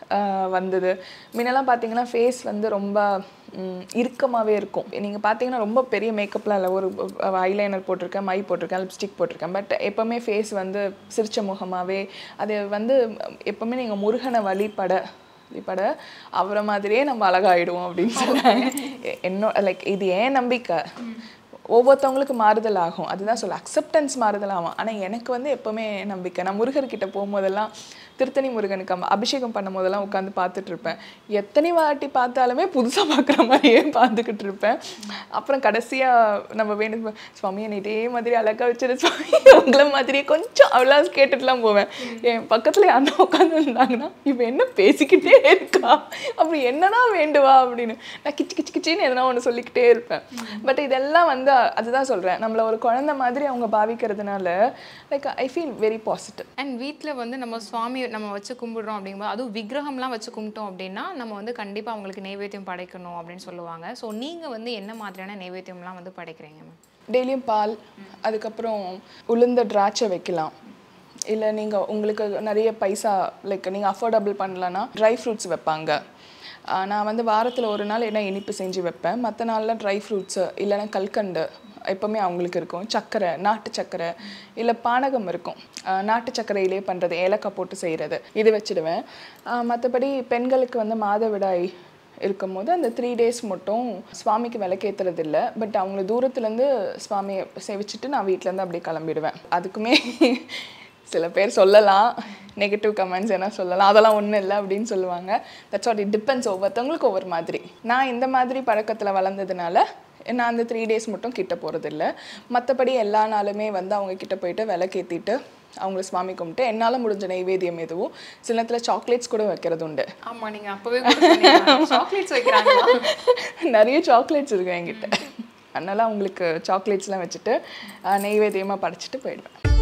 வந்தது முன்னெல்லாம் பார்த்தீங்கன்னா ஃபேஸ் வந்து ரொம்ப ம், இறுக்கமாகவே இருக்கும் நீங்கள் பார்த்தீங்கன்னா ரொம்ப பெரிய மேக்கப்லாம் இல்லை ஒரு ஐலைனர் போட்டிருக்கேன் மை போட்டிருக்கேன் லிப்ஸ்டிக் போட்டிருக்கேன் பட் எப்போவுமே ஃபேஸ் வந்து சிரிச்ச முகமாகவே அது வந்து எப்போவுமே நீங்கள் முருகனை வழிபட வழிபட அவரை மாதிரியே நம்ம அழகாயிடுவோம் அப்படின்னு சொன்னாங்க எ- என்னோட லைக் இது ஏன் நம்பிக்கை ஒவ்வொருத்தவங்களுக்கு மாறுதல் ஆகும் அதுதான் சொல்ல அக்செப்டன்ஸ் மாறுதல் ஆகும் ஆனால் எனக்கு வந்து எப்போவுமே நம்பிக்கை நான் முருகர்கிட்ட போகும்போதெல்லாம் திருத்தணி முருகனுக்கு அம்ம- அபிஷேகம் பண்ணும் போதெல்லாம் உட்காந்து பார்த்துட்டு இருப்பேன் எத்தனை வாட்டி பார்த்தாலுமே புதுசாக பார்க்குற மாதிரியே பார்த்துக்கிட்டு இருப்பேன் அப்புறம் கடைசியாக நம்ம வேணும் சுவாமி என்னை இதே மாதிரி அழகா வச்சிரு சுவாமி உங்களை மாதிரியே கொஞ்சம் அவ்வளோ கேட்டுட்டுலாம் போவேன் என் பக்கத்தில் யாருன்னா உட்காந்து இருந்தாங்கன்னா இவன் என்ன பேசிக்கிட்டே இருக்கா அப்படி என்னடா வேண்டுவா அப்படின்னு நான் கிச்சு கிச்சு கிச்சின்னு எதனா ஒன்று சொல்லிக்கிட்டே இருப்பேன் பட் இதெல்லாம் வந்து அதுதான் சொல்கிறேன் நம்மளை ஒரு குழந்தை மாதிரி அவங்க பாவிக்கிறதுனால like I feel very positive and வீட்டில் வந்து நம்ம சுவாமி நம்ம வச்சு கும்பிடுறோம் அப்படிங்கும்போது அதுவும் விக்கிரகம்லாம் வச்சு கும்பிட்டோம் அப்படின்னா நம்ம வந்து கண்டிப்பாக அவங்களுக்கு நைவேத்தியம் படைக்கணும் அப்படின்னு சொல்லுவாங்க ஸோ நீங்கள் வந்து என்ன மாதிரியான நைவேத்தியம்லாம் வந்து படைக்கிறீங்க மேம் டெய்லியும் பால் அதுக்கப்புறம் உளுந்த திராட்சை வைக்கலாம் இல்லை நீங்கள் உங்களுக்கு நிறைய பைசா லைக் நீங்கள் அஃபோர்டபுள் பண்ணலன்னா ட்ரை ஃப்ரூட்ஸ் வைப்பாங்க ஆஹ் நான் வந்து வாரத்தில் ஒரு நாள் என்ன இனிப்பு செஞ்சு வைப்பேன் மற்ற நாளில் ட்ரை ஃப்ரூட்ஸு இல்லைன்னா கல்கண்டு எப்போவுமே அவங்களுக்கு இருக்கும் சர்க்கரை நாட்டு சர்க்கரை இல்லை பானகம் இருக்கும் ஆஹ் நாட்டு சர்க்கரையிலே பண்ணுறது ஏலக்காய் போட்டு செய்கிறது இது வச்சுடுவேன் மற்றபடி பெண்களுக்கு வந்து மாதவிடாய் இருக்கும்போது அந்த த்ரீ டேஸ் மட்டும் சுவாமிக்கு விளக்கேற்றுறது இல்லை பட் அவங்கள தூரத்துலேருந்து சுவாமியை சேவிச்சுட்டு நான் வீட்டிலேருந்து அப்படியே கிளம்பிடுவேன் அதுக்குமே சில பேர் சொல்லலாம் நெகட்டிவ் கமெண்ட்ஸ் என்ன சொல்லலாம் அதெல்லாம் ஒன்றும் இல்லை அப்படின்னு சொல்லுவாங்க தட்ஸ் வாட் இட் டிபெண்ட்ஸ் ஒவ்வொருத்தவங்களுக்கு ஒவ்வொரு மாதிரி நான் இந்த மாதிரி பழக்கத்தில் வளர்ந்ததுனால நான் அந்த த்ரீ டேஸ் மட்டும் கிட்ட போகிறதில்ல மற்றபடி எல்லா நாளுமே வந்து அவங்க கிட்ட போயிட்டு விளக்கேற்றிட்டு அவங்கள சுவாமி கும்பிட்டு என்னால் முடிஞ்ச நைவேத்தியம் எதுவும் சில நேரத்தில் சாக்லேட்ஸ் கூட வைக்கிறது உண்டு ஆமாம் நீங்கள் அப்போவே சாக்லேட்ஸ் வைக்கிறாங்களா நிறைய சாக்லேட்ஸ் இருக்கு என்கிட்ட அதனால அவங்களுக்கு சாக்லேட்ஸ்லாம் வச்சுட்டு அஹ், நெய்வேத்தியமாக படைச்சிட்டு போயிடுவேன்